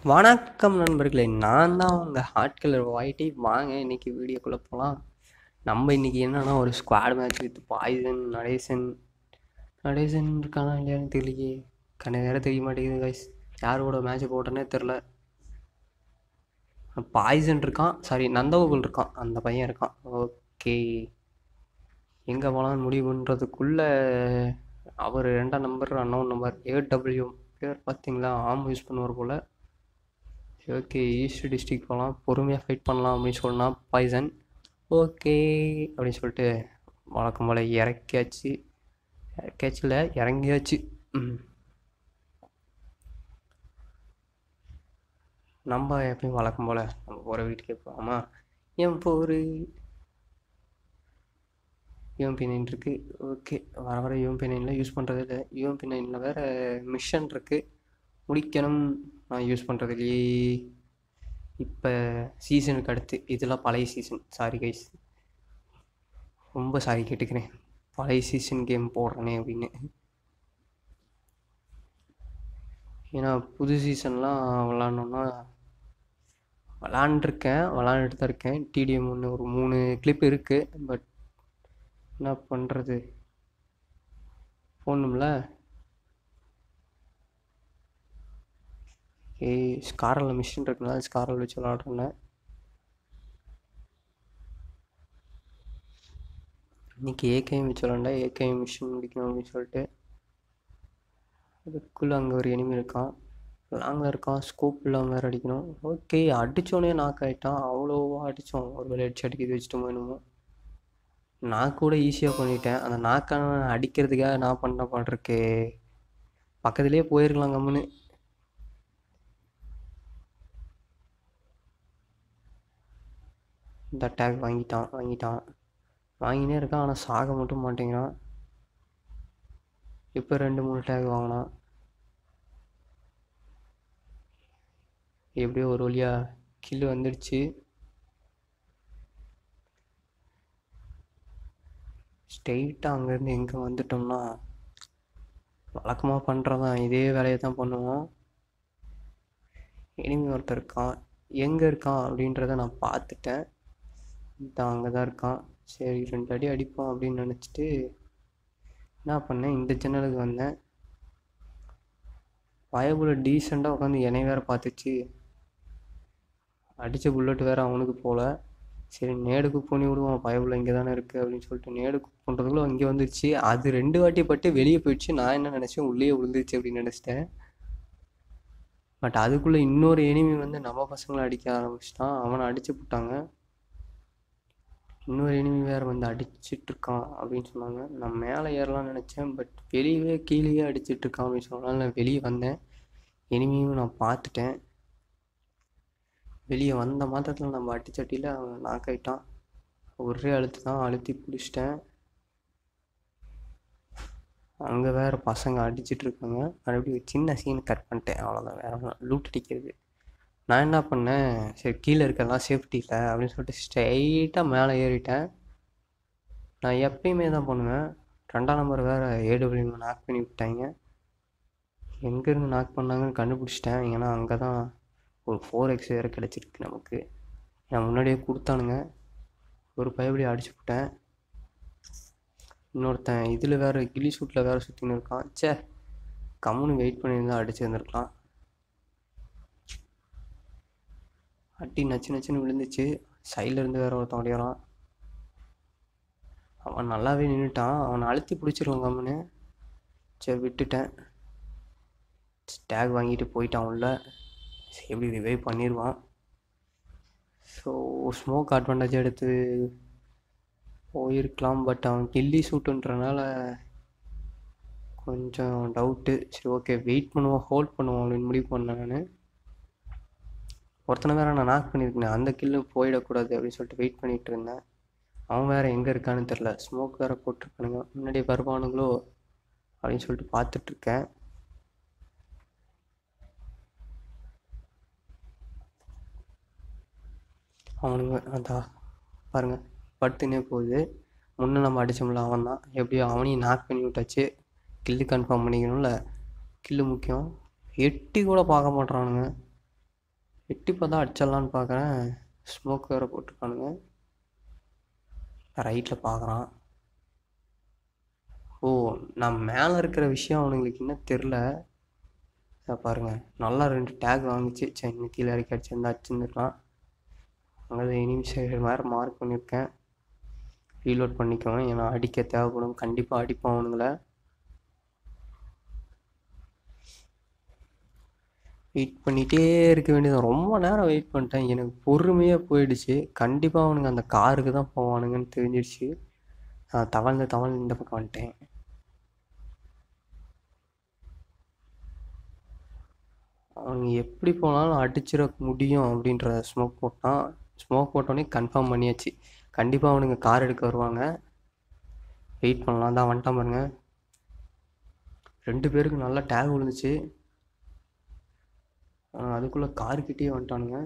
வணக்கம் நண்பர்களே நான் தான் உங்கள் ஹாட் கலர் ஒயிட்டி வாங்க இன்னைக்கு வீடியோக்குள்ளே போகலாம் நம்ம இன்னைக்கு என்னன்னா ஒரு squad match with poison Natesan Natesan இருக்கானா இல்லையான்னு தெரியலையே கண்ணு வேற தெரிய மாட்டேங்குது கைஸ் யாரோட மேட்ச் போட்டேனே தெரில பாய்சன் இருக்கான் சாரி நந்தகோகுல் இருக்கான் அந்த பையன் இருக்கான் ஓகே எங்கே போகலான்னு முடிவு பண்ணுறதுக்குள்ளே அவர் ரெண்டாம் நம்பர் அன்னோன் நம்பர் ஏடபிள்யூ பேர் பார்த்தீங்களா ஆம் யூஸ் பண்ணுவார் போல் ஓகே ஈஸ்ட் டிஸ்ட்ரிக் போகலாம் பொறுமையாக ஃபைட் பண்ணலாம் அப்படின்னு சொன்னா பாய்சன் ஓகே அப்படின்னு சொல்லிட்டு வழக்கம் போல் இறக்கியாச்சு இறக்கியாச்சுல இறங்கியாச்சு ம். நம்ம எப்பயும் வழக்கம் போல் நம்ம போகிற வீட்டுக்கே போகாமா என் போர் யூஎம்பி நைன் இருக்குது ஓகே வர வர யூஎம்பி நைனில் யூஸ் பண்ணுறது இல்லை யூஎம்பி நைனில் வேறு மிஷன் இருக்குது முடிக்கணும் நான் யூஸ் பண்ணுறது இல்லையே இப்போ சீசனுக்கு அடுத்து இதெல்லாம் பழைய சீசன் சாரி கைஸ் ரொம்ப சாரி கேட்டுக்கிறேன் பழைய சீசன் கேம் போடுறேனே அப்படின்னு ஏன்னா புது சீசன்லாம் விளாட்ணுன்னா விளாண்டுருக்கேன் விளாண்டுட்டு தான் இருக்கேன் டிடிஎம் ஒன்று ஒரு மூணு கிளிப் இருக்குது பட் என்ன பண்ணுறது போடணும்ல ஏய் ஸ்காரில் மிஷின் இருக்குனால ஸ்காரில் வச்சு விளாட்றேன் இன்னைக்கு ஏகேஎம் வச்சு விளாண்டா ஏகேஎம் மிஷின் முடிக்கணும் அப்படின்னு சொல்லிட்டு அதுக்குள்ளே அங்கே ஒரு எனிமி இருக்கான் லாங்கில் இருக்கான் ஸ்கோப் இல்லாமல் வேறு அடிக்கணும் ஓகே அடித்தோடனே நாக் ஆகிட்டான் அவ்வளோவா அடித்தோம் ஒரு வேலை அடிச்சு அடிக்கிறது வச்சுட்டு என்னமோ நான் கூட ஈஸியாக பண்ணிட்டேன் அந்த நாக்கான அடிக்கிறதுக்காக நான் பண்ண பாட்டிருக்கு பக்கத்துலேயே போயிருக்கலாம் கம்முன்னு இந்த டேக் வாங்கிட்டான் வாங்கிட்டான் வாங்கினே இருக்கான் ஆனால் சாக மட்டும் மாட்டேங்கிறான் இப்போ ரெண்டு மூணு டேக் வாங்கினான் எப்படியோ ஒரு வழியாக கில்லு வந்துடுச்சு ஸ்ட்ரெயிட்டாக அங்கேருந்து எங்கே வந்துட்டோம்னா வழக்கமாக பண்ணுறதான் இதே வேலையை தான் பண்ணுவோம் இனிமே ஒருத்தர் இருக்கான் எங்கே இருக்கான் அப்படின்றத நான் பார்த்துட்டேன் தான் அங்கே தான் இருக்கான் சரி ரெண்டு அடி அடிப்போம் அப்படின்னு நினச்சிட்டு என்ன பண்ணேன் இந்த ஜன்னலுக்கு வந்தேன் பயபுல டீசெண்டாக உட்காந்து என்னை வேற பார்த்துச்சு அடித்த புல்லட் வேற அவனுக்கு போல சரி நேடு குக் பண்ணி விடுவோம் பயபுல இங்கே தானே இருக்குது அப்படின்னு சொல்லிட்டு நேடு குக் பண்ணுறதுக்குள்ள இங்கே வந்துடுச்சு அது ரெண்டு வாட்டி பட்டு வெளியே போயிடுச்சு நான் என்ன நினச்சேன் உள்ளே விழுந்துருச்சு அப்படின்னு நினச்சிட்டேன் பட் அதுக்குள்ளே இன்னொரு எனிமி வந்து நம்ம பசங்களை அடிக்க ஆரம்பிச்சிட்டான் அவனை அடிச்சு விட்டாங்க இன்னொரு எனிமி வேறு வந்து அடிச்சிட்டு இருக்கான் அப்படின்னு சொன்னாங்க நான் மேலே ஏறலாம்னு நினச்சேன் பட் வெளியவே கீழேயே அடிச்சிட்டு இருக்கான் அப்படின்னு சொன்னால நான் வெளியே வந்தேன் எனிமியும் நான் பார்த்துட்டேன் வெளியே வந்த மாத்திரத்தில் நம்ம அடிச்சட்டியில் அவன் நாக் ஆயிட்டான் ஒரே அழுத்து தான் அழுத்தி பிடிச்சிட்டேன் அங்கே வேறு பசங்க அடிச்சிட்டு இருக்காங்க மறுபடியும் ஒரு சின்ன சீன் கட் பண்ணிட்டேன் அவ்வளோதான் வேற லூட் அடிக்கிறது நான் என்ன பண்ணேன் சரி கீழே இருக்கிறதெல்லாம் சேஃப்டி இல்லை அப்படின்னு சொல்லிட்டு ஸ்ட்ரைட்டாக மேலே ஏறிட்டேன் நான் எப்பயுமே தான் பண்ணுவேன் ரெண்டாம் நம்பர் வேறு ஏடபிள்யூ நாக் பண்ணி விட்டாங்க எங்கேருந்து நாக் பண்ணாங்கன்னு கண்டுபிடிச்சிட்டேன் ஏன்னா அங்கே தான் ஒரு ஃபோர் எக்ஸ் வேறு கிடச்சிருக்கு நமக்கு நான் முன்னாடியே கொடுத்தானுங்க ஒரு பயபடி அடிச்சு விட்டேன் இன்னொருத்தன் இதில் வேறு கிளி சூட்டில் வேறு சுற்றின்னு இருக்கான் ச்சே கம்முன்னு வெயிட் பண்ணியிருந்தா அடிச்சிருந்துருக்கலாம் அடி நச்சு நச்சுன்னு விழுந்துச்சு சைடில் இருந்து வேற ஒருத்தன் ஓடியாரான் அவன் நல்லாவே நின்றுட்டான் அவனை அழுத்தி பிடிச்சிருவான் கம்முன்னு சரி விட்டுட்டேன் டேக் வாங்கிட்டு போயிட்டான் உள்ள சரி எப்படி ரிவைவ் பண்ணிடுவான் ஸோ ஸ்மோக் அட்வான்டேஜ் எடுத்து போயிருக்கலாம் பட் அவன் கில்லி சூட்டுன்றனால கொஞ்சம் டவுட்டு சரி ஓகே வெயிட் பண்ணுவோம் ஹோல்ட் பண்ணுவோம் அப்படின்னு முடிவு பண்ணேன் நான் ஒருத்தனை வேற நான் நாக் பண்ணியிருக்கேன் அந்த கில்லு போயிடக்கூடாது அப்படின்னு சொல்லிட்டு வெயிட் பண்ணிட்டு இருந்தேன் அவன் வேற எங்கே இருக்கான்னு தெரில ஸ்மோக் வேற போட்டிருக்கானுங்க முன்னாடியே வருவானுங்களோ அப்படின்னு சொல்லிட்டு பார்த்துட்டு இருக்கேன் அவனுங்க அதா பாருங்க படுத்துனே போகுது முன்னே நம்ம அடிச்சோம்ல அவன் தான் எப்படியோ அவனையும் நாக் பண்ணி விட்டாச்சு கில்லு கன்ஃபார்ம் பண்ணிக்கணும்ல கில்லு முக்கியம் எட்டி கூட பார்க்க மாட்றானுங்க எட்டி பார்த்தா அடிச்சிடலான்னு பார்க்குறேன் ஸ்மோக் வேறு போட்டிருக்கானுங்க ரைட்டில் பார்க்குறான் ஓ நான் மேலே இருக்கிற விஷயம் அவனுங்களுக்கு இன்னும் தெரில இதை பாருங்க நல்லா ரெண்டு டேக் வாங்கிச்சு சரி இன்னும் கீழே இறக்கி அடிச்சிருந்தா அடிச்சிருந்துருக்கலாம் அங்கே எனிமி சைடு வேறு மார்க் பண்ணியிருக்கேன் ரீலோட் பண்ணிக்குவேன் ஏன்னா அடிக்க தேவைப்படும் கண்டிப்பாக அடிப்பான் அவனுங்கள வெயிட் பண்ணிகிட்டே இருக்க வேண்டியது ரொம்ப நேரம் வெயிட் பண்ணிட்டேன் எனக்கு பொறுமையாக போயிடுச்சு கண்டிப்பாக அவனுங்க அந்த காருக்கு தான் போவானுங்கன்னு தெரிஞ்சிடுச்சு நான் தவழ்ந்து தவழ்ந்து இந்த பக்கம் வந்துட்டேன் அவனுங்க எப்படி போனாலும் அடிச்சிட முடியும் அப்படின்ற ஸ்மோக் போட்டான் ஸ்மோக் போட்டோன்னே கன்ஃபார்ம் பண்ணியாச்சு கண்டிப்பாக அவனுங்க கார் எடுக்க வருவாங்க வெயிட் பண்ணலாம் தான் வந்துட்டான் பாருங்க ரெண்டு பேருக்கு நல்லா டேக் விழுந்துச்சு அதுக்குள்ளே காருக்கிட்டே வந்துட்டானுங்க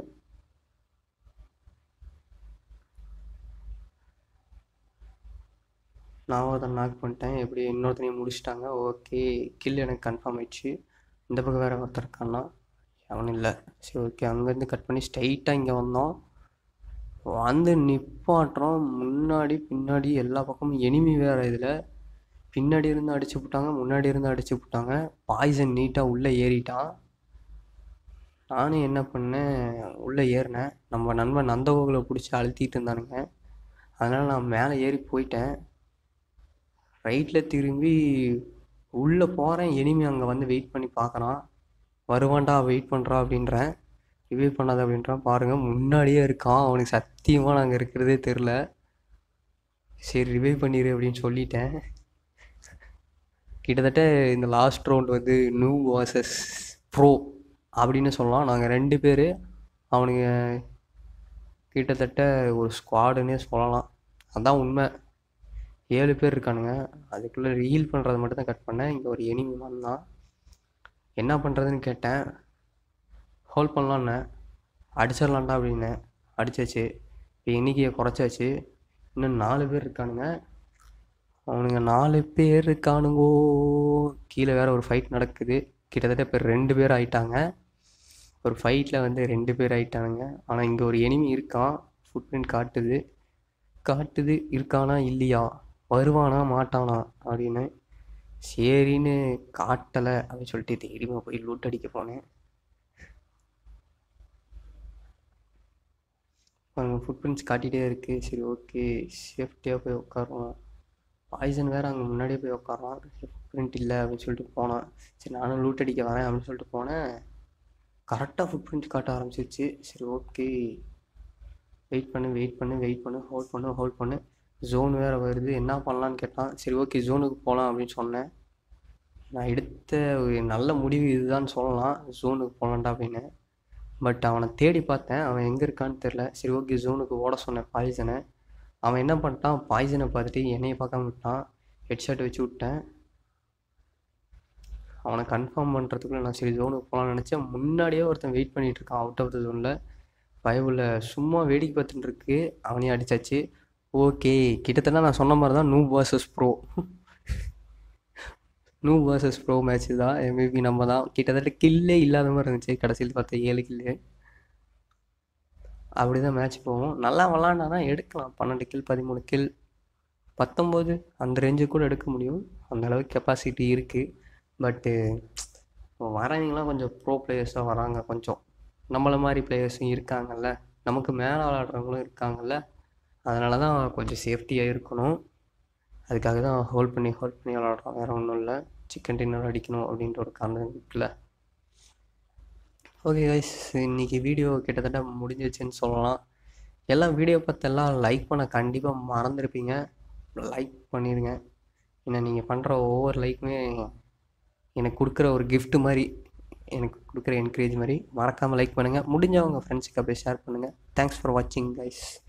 நான் ஒருத்தன் நாக் பண்ணிட்டேன் எப்படி இன்னொருத்தனையும் முடிச்சிட்டாங்க ஓகே கில் எனக்கு கன்ஃபார்ம் ஆயிடுச்சு இந்த பக்கம் வேறு ஒருத்தர் இருக்கான்னா அவனும் இல்லை சரி ஓகே அங்கேருந்து கட் பண்ணி ஸ்ட்ரைட்டாக இங்கே வந்தோம் வந்து நிப்பாட்டுறோம் முன்னாடி பின்னாடி எல்லா பக்கமும் எனிமி வேறு இதில் பின்னாடி இருந்து அடிச்சு விட்டாங்க முன்னாடி இருந்து அடிச்சு விட்டாங்க பாய்சன் நீட்டாக உள்ளே ஏறிட்டான் நானும் என்ன பண்ணேன் உள்ளே ஏறினேன் நம்ம நண்பன் நந்தகோகுலை பிடிச்சி அழுத்திட்டு இருந்தானுங்க அதனால் நான் மேலே ஏறி போயிட்டேன் ரைட்டில் திரும்பி உள்ளே போகிறேன் எனிமி அங்கே வந்து வெயிட் பண்ணி பார்க்குறான் வருவான்டா வெயிட் பண்ணுறா அப்படின்றேன் ரிவ்யூ பண்ணாத அப்படின்றான் பாருங்கள் முன்னாடியே இருக்கான் அவனுக்கு சத்தியமாக நாங்கள் இருக்கிறதே தெரில சரி ரிவ்யூ பண்ணிடு அப்படின்னு சொல்லிட்டேன் கிட்டத்தட்ட இந்த லாஸ்ட் ரவுண்ட் வந்து நியூ வாசஸ் ப்ரோ அப்படின்னு சொல்லலாம் நாங்கள் ரெண்டு பேர் அவனுங்க கிட்டத்தட்ட ஒரு ஸ்குவாடுன்னே சொல்லலாம் அதான் உண்மை ஏழு பேர் இருக்கானுங்க அதுக்குள்ளே ரீல் பண்ணுறது மட்டும் தான் கட் பண்ணேன் இங்கே ஒரு எனிமி வந்தான் என்ன பண்ணுறதுன்னு கேட்டேன் ஹோல்ட் பண்ணலான்னு அடிச்சிடலான்டா அப்படின்னு அடிச்சாச்சு இப்போ எண்ணிக்கையை குறைச்சாச்சு இன்னும் நாலு பேர் இருக்கானுங்க அவனுங்க நாலு பேர் இருக்கானுங்கோ கீழே வேற ஒரு ஃபைட் நடக்குது கிட்டத்தட்ட இப்போ ரெண்டு பேர் ஆயிட்டாங்க ஒரு ஃபைட்டில் வந்து ரெண்டு பேர் ஆயிட்டானுங்க ஆனால் இங்கே ஒரு எனிமி இருக்கான் ஃபுட் பிரிண்ட் காட்டுது காட்டுது இருக்கானா இல்லையா வருவானா மாட்டானா அப்படின்னு சரின்னு காட்டலை அப்படின்னு சொல்லிட்டு தைரியமாக போய் லூட் அடிக்க போனேன் ஃபுட் பிரிண்ட்ஸ் காட்டிகிட்டே இருக்குது சரி ஓகே சேஃப்டியாக போய் உட்காருவோம் பாய்சன் வேறு அங்கே முன்னாடியே போய் உட்காரான் ஃபுட் பிரிண்ட் இல்லை அப்படின்னு சொல்லிட்டு போனான் சரி நானும் லூட் அடிக்க வரேன் அப்படின்னு சொல்லிட்டு போனேன் கரெக்டாக ஃபுட் பிரிண்ட் காட்ட ஆரம்பிச்சிருச்சு சரி ஓகே வெயிட் பண்ணு வெயிட் பண்ணு வெயிட் பண்ணு ஹோல்ட் பண்ணு ஹோல்ட் பண்ணு ஜோன் வேறு வருது என்ன பண்ணலான்னு கேட்டான் சரி ஓகே ஜோனுக்கு போகலாம் அப்படின்னு சொன்னேன் நான் எடுத்த ஒரு நல்ல முடிவு இதுதான் சொல்லலாம் ஜோனுக்கு போகலான்டா அப்படின்னு பட் அவனை தேடி பார்த்தேன் அவன் எங்கே இருக்கான்னு தெரில சரி ஓகே ஜோனுக்கு ஓட சொன்னேன் பாய்சனை அவன் என்ன பண்ணிட்டான் பாய்சனை பார்த்துட்டு என்னையை பார்க்காம விட்டான் ஹெட்ஷாட் வச்சு விட்டேன் அவனை கன்ஃபார்ம் பண்ணுறதுக்குள்ள நான் சரி ஜோனுக்கு போகலான்னு நினச்சேன் முன்னாடியே ஒருத்தன் வெயிட் பண்ணிகிட்டு இருக்கான் அவுட் ஆஃப் த ஜோனில் பயவில் சும்மா வேடிக்கை பார்த்துட்டு இருக்கு அவனையும் அடித்தாச்சு ஓகே கிட்டத்தட்ட நான் சொன்ன மாதிரி தான் new versus pro new versus pro match தான் மேபி நம்ம தான் கிட்டத்தட்ட கில்லே இல்லாத மாதிரி இருந்துச்சு கடைசியில் பார்த்தா ஏழு கில்லு அப்படி தான் மேட்ச் போவோம் நல்லா விளாண்டானா எடுக்கலாம் பன்னெண்டு கில் பதிமூணு கில் பத்தொம்போது அந்த ரேஞ்சு கூட எடுக்க முடியும் அந்த அளவுக்கு கெப்பாசிட்டி இருக்குது பட்டு வரவங்களாம் கொஞ்சம் ப்ரோ பிளேயர்ஸாக வராங்க கொஞ்சம் நம்மளை மாதிரி பிளேயர்ஸும் இருக்காங்கல்ல நமக்கு மேலே விளாட்றவங்களும் இருக்காங்கல்ல அதனால தான் கொஞ்சம் சேஃப்டியாக இருக்கணும் அதுக்காக தான் ஹோல்ட் பண்ணி ஹோல்ட் பண்ணி விளாட்றோம் வேறு ஒன்றும் இல்லை சிக்கன் டின்னர் அடிக்கணும் அப்படின்ற ஒரு காரணம் இருக்குல்ல ஓகே கைஸ் இன்றைக்கி வீடியோ கிட்டத்தட்ட முடிஞ்சிச்சுன்னு சொல்லலாம் எல்லாம் வீடியோ பார்த்து எல்லாம் லைக் பண்ண கண்டிப்பாக மறந்துருப்பீங்க லைக் பண்ணிடுங்க ஏன்னா நீங்கள் பண்ணுற ஒவ்வொரு லைக்குமே எனக்கு கொடுக்குற ஒரு gift மாதிரி எனக்கு கொடுக்குற என்கரேஜ் மாதிரி மறக்காமல் லைக் பண்ணுங்கள் முடிஞ்சவங்க ஃப்ரெண்ட்ஸுக்கு அப்படியே ஷேர் பண்ணுங்கள் தேங்க்ஸ் ஃபார் வாட்சிங் கைஸ்